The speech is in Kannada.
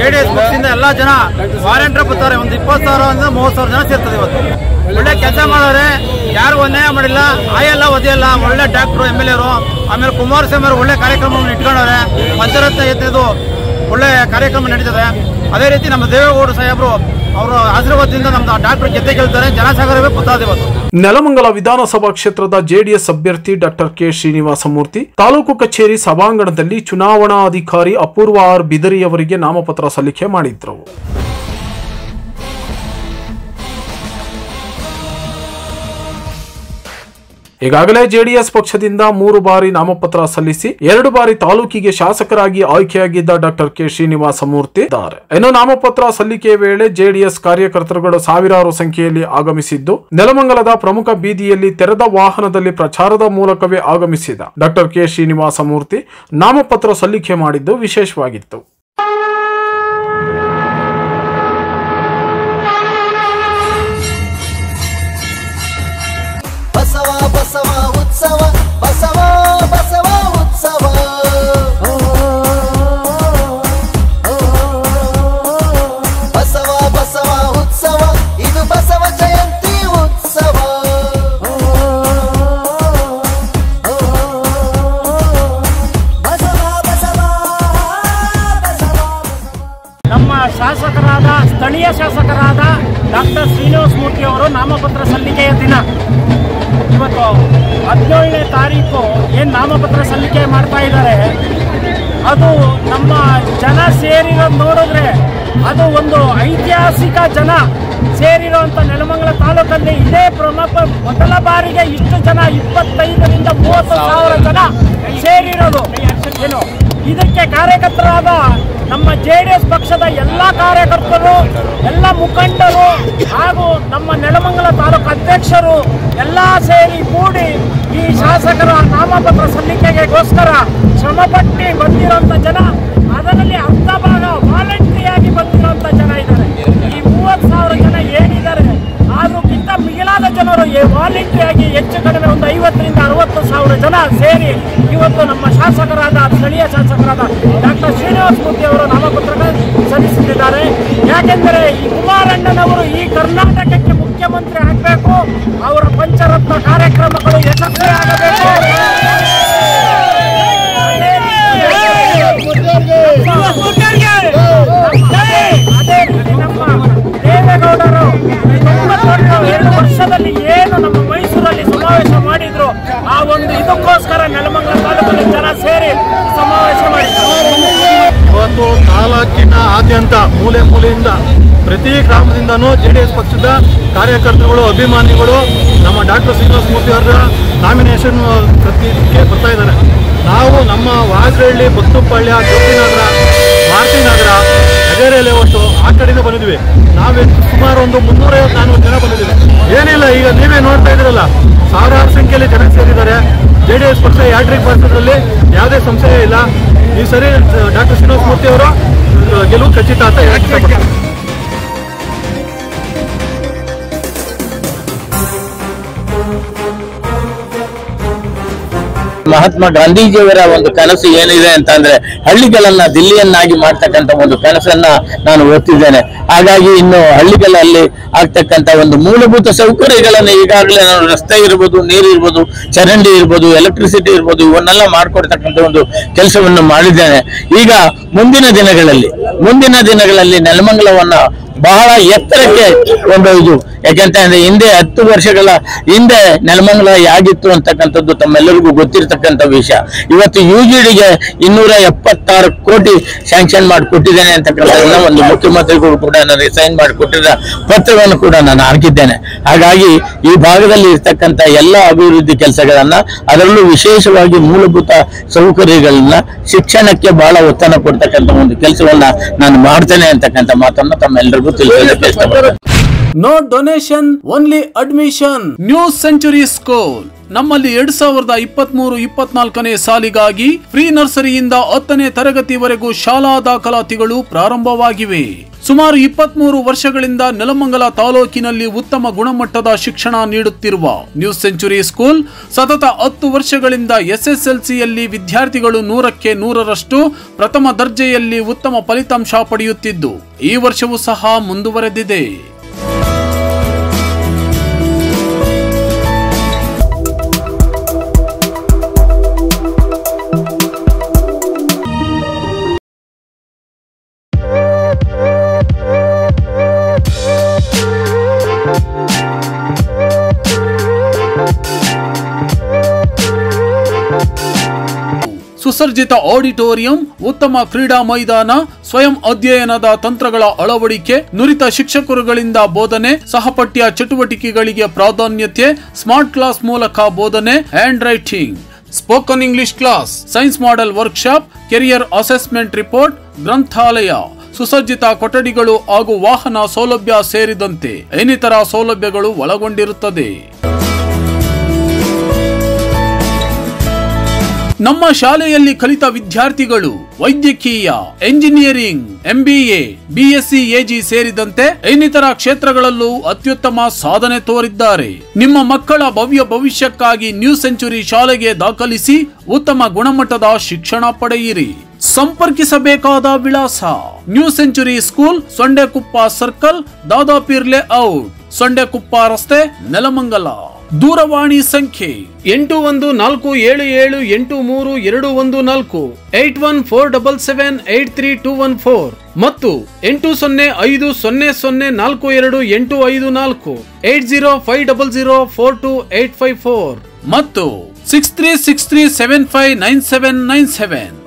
ಜೆಡಿಎಸ್ ಪಕ್ಷದಿಂದ ಎಲ್ಲಾ ಜನ ವಾಲಂಟಿಯರ್ ಬರ್ತಾರೆ ಒಂದು ಇಪ್ಪತ್ತು ಸಾವಿರ ಅಂದ್ರೆ ಮೂವತ್ತು ಸಾವಿರ ಜನ ಸೇರ್ತದೆ ಇವತ್ತು ಒಳ್ಳೆ ಕೆಲಸ ಮಾಡೋರೆ ಯಾರು ಅನ್ಯಾಯ ಮಾಡಿಲ್ಲ ಆಯಲ್ಲ ಒದೆಯಲ್ಲ ಒಳ್ಳೆ ಡಾಕ್ಟ್ರು ಎಮ್ ಎಲ್ ಎರು ಆಮೇಲೆ ಕುಮಾರಸ್ವಾಮಿ ಅವರು ಒಳ್ಳೆ ಕಾರ್ಯಕ್ರಮವನ್ನು ಇಟ್ಕೊಂಡವ್ರೆ ಪಂಚರತ್ನ ಎತ್ತಿದ್ದು ಒಳ್ಳೆ ಕಾರ್ಯಕ್ರಮ ನಡೀತದೆ ಅದೇ ರೀತಿ ನಮ್ಮ ದೇವೇಗೌಡ ಸಾಹೇಬರು ಅವರ ಆಶೀರ್ವಾದದಿಂದ ನಮ್ದು ಡಾಕ್ಟರ್ ಗೆದ್ದೆ ಗೆಲ್ತಾರೆ ಜನಸಾಗರವೇ ಗೊತ್ತಾದ ಇವತ್ತು ನೆಲಮಂಗಲ ವಿಧಾನಸಭಾ ಕ್ಷೇತ್ರದ ಜೆಡಿಎಸ್ ಅಭ್ಯರ್ಥಿ ಡಾಕ್ಟರ್ ಕೆ ಶ್ರೀನಿವಾಸ ಮೂರ್ತಿ ತಾಲೂಕು ಕಚೇರಿ ಸಭಾಂಗಣದಲ್ಲಿ ಚುನಾವಣಾಧಿಕಾರಿ ಅಪೂರ್ವ ಆರ್ ಬಿದರಿ ಅವರಿಗೆ ನಾಮಪತ್ರ ಸಲ್ಲಿಕೆ ಮಾಡಿದ್ರು ಈಗಾಗಲೇ ಜೆಡಿಎಸ್ ಪಕ್ಷದಿಂದ ಮೂರು ಬಾರಿ ನಾಮಪತ್ರ ಸಲ್ಲಿಸಿ ಎರಡು ಬಾರಿ ತಾಲೂಕಿಗೆ ಶಾಸಕರಾಗಿ ಆಯ್ಕೆಯಾಗಿದ್ದ ಡಾಕ್ಟರ್ ಕೆ ಶ್ರೀನಿವಾಸ ಮೂರ್ತಿ ಇದ್ದಾರೆ ಇನ್ನು ನಾಮಪತ್ರ ಸಲ್ಲಿಕೆ ವೇಳೆ ಜೆಡಿಎಸ್ ಕಾರ್ಯಕರ್ತರುಗಳು ಸಾವಿರಾರು ಸಂಖ್ಯೆಯಲ್ಲಿ ಆಗಮಿಸಿದ್ದು ನೆಲಮಂಗಲದ ಪ್ರಮುಖ ಬೀದಿಯಲ್ಲಿ ತೆರೆದ ವಾಹನದಲ್ಲಿ ಪ್ರಚಾರದ ಮೂಲಕವೇ ಆಗಮಿಸಿದ ಡಾಕ್ಟರ್ ಕೆ ಶ್ರೀನಿವಾಸ ಮೂರ್ತಿ ನಾಮಪತ್ರ ಸಲ್ಲಿಕೆ ಮಾಡಿದ್ದು ವಿಶೇಷವಾಗಿತ್ತು ಬಸವ ಬಸವ ಉತ್ಸವ ಬಸವ ಬಸವ ಉತ್ಸವ ಬಸವ ಬಸವ ಉತ್ಸವ ಇದು ಬಸವ ಜಯಂತಿ ಉತ್ಸವ ಬಸವ ಬಸವ ಬಸವ ನಮ್ಮ ಶಾಸಕರಾದ ಸ್ಥಳೀಯ ಶಾಸಕರಾದ ಡಾಕ್ಟರ್ ಶ್ರೀನಿವಾಸ ಮೂರ್ತಿ ಅವರು ನಾಮಪತ್ರ ಸಲ್ಲಿಕೆಯ ದಿನ ಇವತ್ತು ಹದಿನೇಳನೇ ತಾರೀಕು ಏನು ನಾಮಪತ್ರ ಸಲ್ಲಿಕೆ ಮಾಡ್ತಾ ಇದ್ದಾರೆ ಅದು ನಮ್ಮ ಜನ ಸೇರಿರೋದು ನೋಡಿದ್ರೆ ಅದು ಒಂದು ಐತಿಹಾಸಿಕ ಜನ ಸೇರಿರುವಂಥ ನೆಲಮಂಗಲ ತಾಲೂಕಲ್ಲಿ ಇದೇ ಪ್ರಮುಖ ಮೊದಲ ಬಾರಿಗೆ ಇಷ್ಟು ಜನ ಇಪ್ಪತ್ತೈದರಿಂದ ಮೂವತ್ತು ಸಾವಿರ ಜನ ಸೇರಿರೋದು ಏನು ಇದಕ್ಕೆ ಕಾರ್ಯಕರ್ತರಾದ ನಮ್ಮ ಜೆ ಡಿ ಎಸ್ ಪಕ್ಷದ ಎಲ್ಲ ಕಾರ್ಯಕರ್ತರು ಎಲ್ಲ ಮುಖಂಡರು ಹಾಗೂ ನಮ್ಮ ನೆಲಮಂಗಲ ತಾಲೂಕು ಅಧ್ಯಕ್ಷರು ಎಲ್ಲ ಸೇರಿ ಕೂಡಿ ಈ ಶಾಸಕರ ನಾಮಪತ್ರ ಸಲ್ಲಿಕೆಗೋಸ್ಕರ ಶ್ರಮಪಟ್ಟು ಬಂದಿರುವಂತ ಜನ ಅದರಲ್ಲಿ ಅರ್ಧ ಭಾಗ ವಾಲಂಟ್ರಿಯಾಗಿ ಬಂದಿರುವಂತ ಜನ ಇದ್ದಾರೆ ಈ ಮೂವತ್ತು ಸಾವಿರ ಜನ ಏನಿದ್ದಾರೆ ಅದಕ್ಕಿಂತ ಮಿಗಿಲಾದ ಜನರು ವಾಲಂಟ್ರಿಯಾಗಿ ಹೆಚ್ಚು ಕಡಿಮೆ ಒಂದು ಐವತ್ತರಿಂದ ಅರವತ್ತು ಸಾವಿರ ಜನ ಸೇರಿ ಇವತ್ತು ನಮ್ಮ ಶಾಸಕರಾದ ಸ್ಥಳೀಯ ಶಾಸಕರಾದ ಡಾಕ್ಟರ್ ಶ್ರೀನಿವಾಸ ಮೂರ್ತಿ ಅವರು ನಾಮಪತ್ರ ಸಲ್ಲಿಸುತ್ತಿದ್ದಾರೆ ಯಾಕೆಂದರೆ ಈ ಕುಮಾರಣ್ಣನವರು ಈ ಕರ್ನಾಟಕಕ್ಕೆ ಮುಖ್ಯಮಂತ್ರಿ ಆಗಬೇಕು ಅವರ ಪಂಚರತ್ನ ಕಾರ್ಯಕ್ರಮಗಳು ಯಶಸ್ವಿಯಾಗಬೇಕು ಅದೇ ರೀತಿ ನಮ್ಮ ದೇವೇಗೌಡರು ತೊಂಬತ್ತೊಂದು ಎರಡು ವರ್ಷದಲ್ಲಿ ಏನು ನಮ್ಮ ಮೈಸೂರಲ್ಲಿ ಸಮಾವೇಶ ಮಾಡಿದ್ರು ಆ ಒಂದು ಇದಕ್ಕೋಸ್ಕರ ನೆಲಮಂಗಲ ತಾಲೂಕಲ್ಲಿ ಜನ ಸೇರಿ ಸಮಾವೇಶ ಮಾಡಿದ್ದಾರೆ ಇವತ್ತು ತಾಲೂಕಿನ ಆದ್ಯಂತ ಮೂಲೆ ಮೂಲೆಯಿಂದ ಪ್ರತಿ ಗ್ರಾಮದಿಂದನೂ ಜೆ ಡಿ ಎಸ್ ಪಕ್ಷದ ಕಾರ್ಯಕರ್ತರುಗಳು ಅಭಿಮಾನಿಗಳು ನಮ್ಮ ಡಾಕ್ಟರ್ ಶ್ರೀನಿವಾಸ ಮೂರ್ತಿ ಅವರ ನಾಮಿನೇಷನ್ ಪ್ರತಿಗೆ ಬರ್ತಾ ಇದ್ದಾರೆ ನಾವು ನಮ್ಮ ವಾಜರಹಳ್ಳಿ ಬತ್ತುಪಳ್ಯ ಜ್ಯೋತಿನಗರ ಭಾರತೀನಗರ ನಗರ ಲೇಔಟು ಆ ಕಡೆಯಿಂದ ಬಂದಿದ್ವಿ ನಾವೇ ಸುಮಾರು ಒಂದು ಮುನ್ನೂರೈವತ್ತು ನಾನ್ನೂರು ಜನ ಬಂದಿದ್ದೀವಿ ಏನಿಲ್ಲ ಈಗ ನೀವೇ ನೋಡ್ತಾ ಇದ್ರಲ್ಲ ಸಾವಿರಾರು ಸಂಖ್ಯೆಯಲ್ಲಿ ಜನ ಸೇರಿದ್ದಾರೆ ಜೆ ಡಿ ಎಸ್ ಪಕ್ಷ ಯಾಟ್ರಿಕ್ ಮಾಡಿಸೋದ್ರಲ್ಲಿ ಯಾವುದೇ ಸಂಶಯ ಇಲ್ಲ ಈ ಸರಿ ಡಾಕ್ಟರ್ ಶ್ರೀನಿವಾಸ ಮೂರ್ತಿ ಅವರು ಗೆಲುವು ಖಚಿತ ಅಂತ ಹೇಳಕ್ ಇಷ್ಟಪಡ್ತೀನಿ ಮಹಾತ್ಮ ಗಾಂಧೀಜಿಯವರ ಒಂದು ಕನಸು ಏನಿದೆ ಅಂತಂದ್ರೆ ಹಳ್ಳಿಗಳನ್ನ ದಿಲ್ಲಿಯನ್ನಾಗಿ ಮಾಡ್ತಕ್ಕಂಥ ಒಂದು ಕನಸನ್ನ ನಾನು ಓದ್ತಿದ್ದೇನೆ ಹಾಗಾಗಿ ಇನ್ನು ಹಳ್ಳಿಗಳಲ್ಲಿ ಆಗ್ತಕ್ಕಂಥ ಒಂದು ಮೂಲಭೂತ ಸೌಕರ್ಯಗಳನ್ನು ಈಗಾಗಲೇ ನಾನು ರಸ್ತೆ ಇರ್ಬೋದು ನೀರು ಇರ್ಬೋದು ಚರಂಡಿ ಇರ್ಬೋದು ಎಲೆಕ್ಟ್ರಿಸಿಟಿ ಇರ್ಬೋದು ಇವನ್ನೆಲ್ಲ ಮಾಡ್ಕೊಡ್ತಕ್ಕಂಥ ಒಂದು ಕೆಲಸವನ್ನು ಮಾಡಿದ್ದೇನೆ ಈಗ ಮುಂದಿನ ದಿನಗಳಲ್ಲಿ ಮುಂದಿನ ದಿನಗಳಲ್ಲಿ ನೆಲಮಂಗಲವನ್ನ ಬಹಳ ಎತ್ತರಕ್ಕೆ ಕೊಂಡೊಯ್ದು ಯಾಕೆಂತಂದ್ರೆ ಹಿಂದೆ ಹತ್ತು ವರ್ಷಗಳ ಹಿಂದೆ ನೆಲಮಂಗಲ ಯಾಗಿತ್ತು ಅಂತಕ್ಕಂಥದ್ದು ತಮ್ಮೆಲ್ಲರಿಗೂ ಗೊತ್ತಿರತಕ್ಕಂಥ ವಿಷಯ ಇವತ್ತು ಯು ಜಿ ಡಿಗೆ ಇನ್ನೂರ ಎಪ್ಪತ್ತಾರು ಕೋಟಿ ಸ್ಯಾಂಕ್ಷನ್ ಮಾಡಿ ಕೊಟ್ಟಿದ್ದೇನೆ ಅಂತಕ್ಕಂಥದ್ದನ್ನ ಒಂದು ಮುಖ್ಯಮಂತ್ರಿಗಳು ಕೂಡ ನನಗೆ ಸೈನ್ ಮಾಡಿ ಕೊಟ್ಟಿದ್ದ ಪತ್ರವನ್ನು ಕೂಡ ನಾನು ಹಾಕಿದ್ದೇನೆ ಹಾಗಾಗಿ ಈ ಭಾಗದಲ್ಲಿ ಇರ್ತಕ್ಕಂಥ ಎಲ್ಲ ಅಭಿವೃದ್ಧಿ ಕೆಲಸಗಳನ್ನ ಅದರಲ್ಲೂ ವಿಶೇಷವಾಗಿ ಮೂಲಭೂತ ಸೌಕರ್ಯಗಳನ್ನ ಶಿಕ್ಷಣಕ್ಕೆ ಬಹಳ ಒತ್ತನ್ನು ಕೊಡ್ತಕ್ಕಂಥ ಒಂದು ಕೆಲಸವನ್ನ ನಾನು ಮಾಡ್ತೇನೆ ಅಂತಕ್ಕಂಥ ಮಾತನ್ನ ತಮ್ಮೆಲ್ಲರಿಗೂ ತಿಳಿಸೋದಕ್ಕೆ ಇಷ್ಟಪಡ್ತೇನೆ no donation only admission new century school ನಮ್ಮಲ್ಲಿ ಎರಡ್ ಸಾವಿರದ ಇಪ್ಪತ್ತ್ ಮೂರು ಇಪ್ಪತ್ನಾಲ್ಕನೇ ಸಾಲಿಗಾಗಿ ಪ್ರೀ ನರ್ಸರಿಯಿಂದ ಹತ್ತನೇ ತರಗತಿವರೆಗೂ ಶಾಲಾ ದಾಖಲಾತಿಗಳು ಪ್ರಾರಂಭವಾಗಿವೆ ಸುಮಾರು ಇಪ್ಪತ್ಮೂರು ವರ್ಷಗಳಿಂದ ನೆಲಮಂಗಲ ತಾಲೂಕಿನಲ್ಲಿ ಉತ್ತಮ ಗುಣಮಟ್ಟದ ಶಿಕ್ಷಣ ನೀಡುತ್ತಿರುವ ನ್ಯೂ ಸೆಂಚುರಿ ಸ್ಕೂಲ್ ಸತತ ಹತ್ತು ವರ್ಷಗಳಿಂದ ಎಸ್ಎಸ್ಎಲ್ಸಿಯಲ್ಲಿ ವಿದ್ಯಾರ್ಥಿಗಳು ನೂರಕ್ಕೆ ನೂರರಷ್ಟು ಪ್ರಥಮ ದರ್ಜೆಯಲ್ಲಿ ಉತ್ತಮ ಫಲಿತಾಂಶ ಪಡೆಯುತ್ತಿದ್ದು ಈ ವರ್ಷವೂ ಸಹ ಮುಂದುವರೆದಿದೆ ಸುಸರ್ಜಿತ ಆಡಿಟೋರಿಯಂ ಉತ್ತಮ ಕ್ರೀಡಾ ಮೈದಾನ ಸ್ವಯಂ ಅಧ್ಯಯನದ ತಂತ್ರಗಳ ಅಳವಡಿಕೆ ನುರಿತ ಶಿಕ್ಷಕರುಗಳಿಂದ ಬೋಧನೆ ಸಹಪಠ್ಯ ಚಟುವಟಿಕೆಗಳಿಗೆ ಪ್ರಾಧಾನ್ಯತೆ ಸ್ಮಾರ್ಟ್ ಕ್ಲಾಸ್ ಮೂಲಕ ಬೋಧನೆ handwriting spoken English class science model workshop career assessment report ಗ್ರಂಥಾಲಯ ಸುಸಜ್ಜಿತ ಕೊಠಡಿಗಳು ಹಾಗೂ ವಾಹನ ಸೌಲಭ್ಯ ಸೇರಿದಂತೆ ಇನ್ನಿತರ ಸೌಲಭ್ಯಗಳು ಒಳಗೊಂಡಿರುತ್ತದೆ ನಮ್ಮ ಶಾಲೆಯಲ್ಲಿ ಕಲಿತ ವಿದ್ಯಾರ್ಥಿಗಳು ವೈದ್ಯಕೀಯ ಎಂಜಿನಿಯರಿಂಗ್ ಎಂಬಿಎ ಬಿಎಸ್ಸಿ ಎಜಿ ಸೇರಿದಂತೆ ಇನ್ನಿತರ ಕ್ಷೇತ್ರಗಳಲ್ಲೂ ಅತ್ಯುತ್ತಮ ಸಾಧನೆ ತೋರಿದ್ದಾರೆ ನಿಮ್ಮ ಮಕ್ಕಳ ಭವ್ಯ ಭವಿಷ್ಯಕ್ಕಾಗಿ ನ್ಯೂ ಸೆಂಚುರಿ ಶಾಲೆಗೆ ದಾಖಲಿಸಿ ಉತ್ತಮ ಗುಣಮಟ್ಟದ ಶಿಕ್ಷಣ ಪಡೆಯಿರಿ ಸಂಪರ್ಕಿಸಬೇಕಾದ ವಿಳಾಸ new century school Sondekoppa circle Dadapeer layout Sondekoppa ರಸ್ತೆ ನೆಲಮಂಗಲ ದೂರವಾಣಿ ಸಂಖ್ಯೆ ಎಂಟು ಒಂದು ನಾಲ್ಕು ಏಳು ಏಳು ಎಂಟು ಮೂರು ಎರಡು ಒಂದು ನಾಲ್ಕು eight one four double seven eight three two one four ಮತ್ತು ಎಂಟು ಸೊನ್ನೆ ಐದು ಸೊನ್ನೆ ಸೊನ್ನೆ ನಾಲ್ಕು ಎರಡು ಎಂಟು ಐದು ನಾಲ್ಕು eight zero five double zero four two eight five four ಮತ್ತು six three six three seven five nine seven nine seven